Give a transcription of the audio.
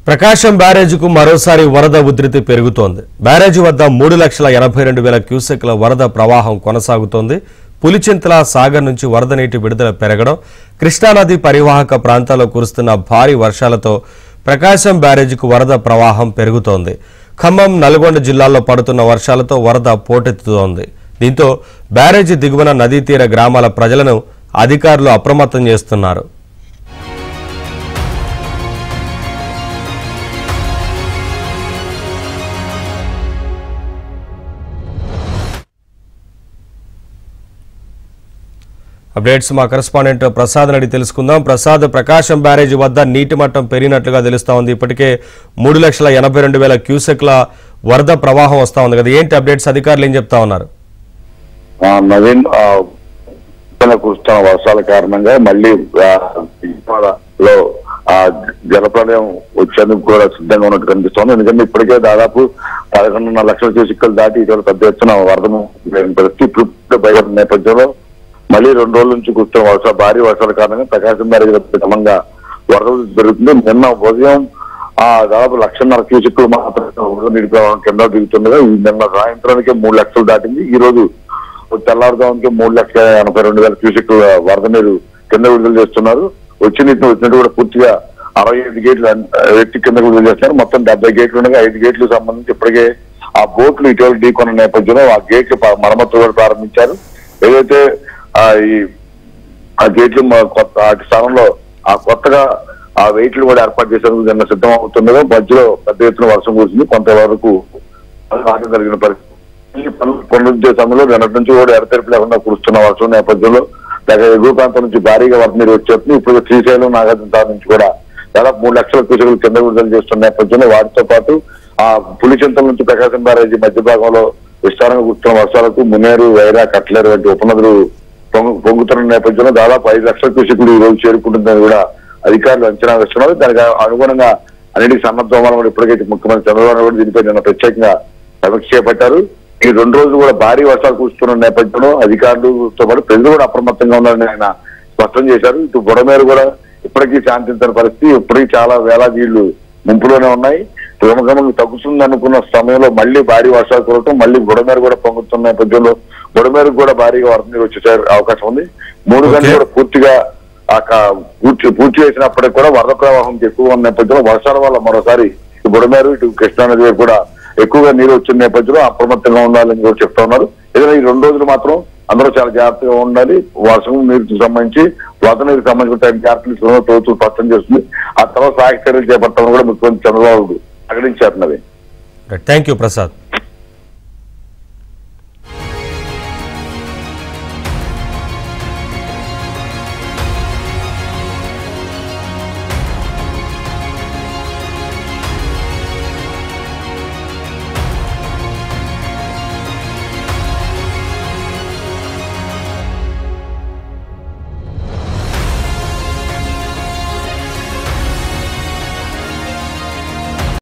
ప్రకాశం బ్యారేజ్కు మరోసారి వరద ఉధృతి పెరుగుతోంది బ్యారేజ్ వద్ద మూడు లక్షల ఎనభై రెండు వేల క్యూసెక్ల వరద ప్రవాహం కొనసాగుతోంది పులిచింతల సాగర్ నుంచి వరద నీటి విడుదల పెరగడం కృష్ణానది పరివాహక ప్రాంతాల్లో కురుస్తున్న భారీ వర్షాలతో ప్రకాశం బ్యారేజ్కు వరద ప్రవాహం పెరుగుతోంది ఖమ్మం నల్గొండ జిల్లాల్లో పడుతున్న వర్షాలతో వరద పోటెత్తుతోంది దీంతో బ్యారేజీ దిగువన నదీ తీర గ్రామాల ప్రజలను అధికారులు అప్రమత్తం చేస్తున్నారు అప్డేట్స్ మా కరెస్పాండెంట్ ప్రసాద్ అడిగి తెలుసుకుందాం ప్రసాద్ ప్రకాశం బ్యారేజీ వద్ద నీటి మట్టం పెరిగినట్లుగా తెలుస్తా ఉంది ఇప్పటికే మూడు లక్షల ఎనభై రెండు వేల క్యూసెక్ల వరద ప్రవాహం వస్తా ఉంది కదా ఏంటి అప్డేట్స్ అధికారులు ఏం చెప్తా ఉన్నారు ఆ, నవీన్ ఆ, ఇవాళ కురుస్తున్న వర్షాల కారణంగా మళ్ళీ ఆ, విజయవాడలో ఆ జలప్రలయం వచ్చేందుకు కూడా సిద్ధంగా ఉన్నట్టు కనిపిస్తోంది ఎందుకంటే ఇప్పటికే దాదాపు పదకొండున్నర లక్షల క్యూసిక్కలు దాటి ఇటీవల పెద్ద ఎత్తున వరదను లేని పరిస్థితి ఇప్పుడు భయపడిన నేపథ్యంలో మళ్ళీ రెండు రోజుల నుంచి కురుస్తున్న వర్ష భారీ వర్షాల కారణంగా ప్రకాశం బ్యారేజ్ క్రమంగా వరద పెరుగుతుంది నిన్న ఉదయం ఆ దాదాపు లక్షన్నర క్యూసిక్కులు మాత్రమే వరద నీటి ప్రవాహం కింద దిగుతుండగా ఈ నిన్న సాయంత్రానికే మూడు లక్షలు దాటింది ఈ రోజు తెల్లారుదానికి మూడు లక్షల ఎనభై రెండు వేల క్యూసెక్ వరద నీరు కింద విడుదల చేస్తున్నారు వచ్చి నీటిని వచ్చినట్టు కూడా పూర్తిగా అరవై ఐదు గేట్లు అన్- ఎత్తి కింద విడుదల చేస్తున్నారు మొత్తం డెబ్బై గేట్లు ఉండగా ఐదు గేట్లు సంబంధించి ఇప్పటికే ఆ బోట్లు ఇటీవల ఢీకొన్న నేపథ్యంలో ఆ గేట్లు ప- మరమ్మతులు కూడా ప్రారంభించారు ఏదైతే ఆ ఈ ఆ గేట్లు మ- కొత్త ఆ స్థానంలో ఆ కొత్తగా ఆ వెయిట్లు కూడా ఏర్పాటు చేసేందుకు నిన్న సిద్ధం అవుతుండగా మధ్యలో పెద్ద ఎత్తున వర్షం కురిసింది కొంతవరకు రాక జరిగిన పరిస్థితి ఈ పనులు పునరుద్ధే సమయంలో నిన్నటి నుంచి కూడా ఎడతెరిపి లేకుండా కురుస్తున్న వర్షం నేపథ్యంలో లేక ఎగువ ప్రాంతం నుంచి భారీగా వరద నీరు వచ్చేస్తుంది ఇప్పుడు శ్రీశైలం నాగార్జున నుంచి కూడా దాదాపు మూడు లక్షల క్యూసెకులు కింద విడుదల చేస్తున్న నేపథ్యంలో వాటితో పాటు ఆ పులిచింతల నుంచి ప్రకాశం బ్యారేజీ మధ్య భాగంలో విస్తారంగా కురుస్తున్న వర్షాలకు మునేరు వైరా కట్లేరు వంటి ఉపనదులు పొంగు- పొంగుతున్న నేపథ్యంలో దాదాపు ఐదు లక్షల క్యూసెకులు ఈ రోజు చేరుకుంటుందని కూడా అధికారులు అంచనా వేస్తున్నారు దానికి అనుగుణంగా అన్నిటికీ సన్నద్ధమని కూడా ఇప్పటికైతే ముఖ్యమంత్రి చంద్రబాబు నాయుడు కూడా దీనిపై నిన్న ప్రత్యేకంగా సమీక్ష చేపట్టారు ఈ రెండు రోజులు కూడా భారీ వర్షాలు కురుస్తున్న నేపథ్యంలో అధికారులతో పాటు ప్రజలు కూడా అప్రమత్తంగా ఉన్నారని ఆయన స్పష్టం చేశారు ఇటు బుడమేరు కూడా ఇప్పటికీ శాంతించని పరిస్థితి ఇప్పటికీ చాలా వేలాది ఇళ్లు ముంపులోనే ఉన్నాయి క్రమక్రమంగా తగ్గుతుంది అనుకున్న సమయంలో మళ్ళీ భారీ వర్షాలు కురవటం మళ్ళీ బుడమేరు కూడా పొంగుతున్న నేపథ్యంలో బుడమేరకు కూడా భారీగా వరద నీరు వచ్చే అవకాశం ఉంది మూడు Okay. గంటలు కూడా పూర్తిగా ఆ క- పూర్తి పూర్తి చేసినప్పటికీ కూడా వరద ప్రవాహం ఎక్కువ ఉన్న నేపథ్యంలో వర్షాల వల్ల మరోసారి ఇటు బుడమేరు ఇటు కృష్ణానది వైపు కూడా ఎక్కువగా నీరు వచ్చిన నేపథ్యంలో అప్రమత్తంగా ఉండాలని కూడా చెప్తా ఉన్నారు ఏదైనా ఈ రెండు రోజులు మాత్రం అందరూ చాలా జాగ్రత్తగా ఉండాలి వర్షం నీరుకి సంబంధించి వరద నీరుకి సంబంధించిన తగిన జాగ్రత్తలు తీసుకోవాలని ప్రభుత్వం స్పష్టం చేస్తుంది ఆ తర్వాత సహాయక చర్యలు చేపట్టాలని కూడా ముఖ్యమంత్రి చంద్రబాబు ప్రకటించారు నవీన్ థ్యాంక్ యూ ప్రసాద్